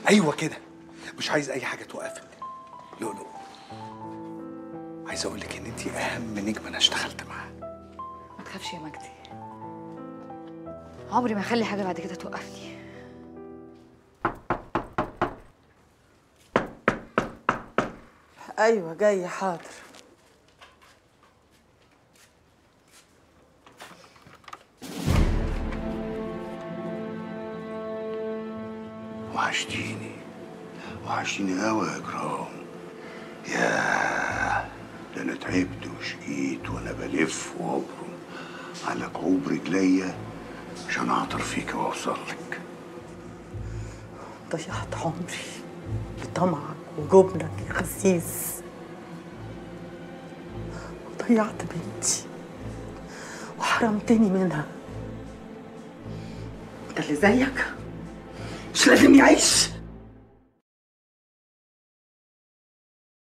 ايوه كده مش عايز اي حاجه توقفك لؤلؤ عايز اقول لك ان انت اهم نجمه انا اشتغلت معاها ما تخافش يا مجدي عمري ما اخلي حاجه بعد كده توقفني ايوه جاي حاضر وحشتيني وحشتيني قوي يا جرام ياه ده انا تعبت وشقيت وانا بلف وابرم على كعوب رجليا عشان اعطر فيك واوصل لك ضيعت عمري بطمعك وجبنك يا خسيس وضيعت بنتي وحرمتني منها ده اللي زيك مش لازم يعيش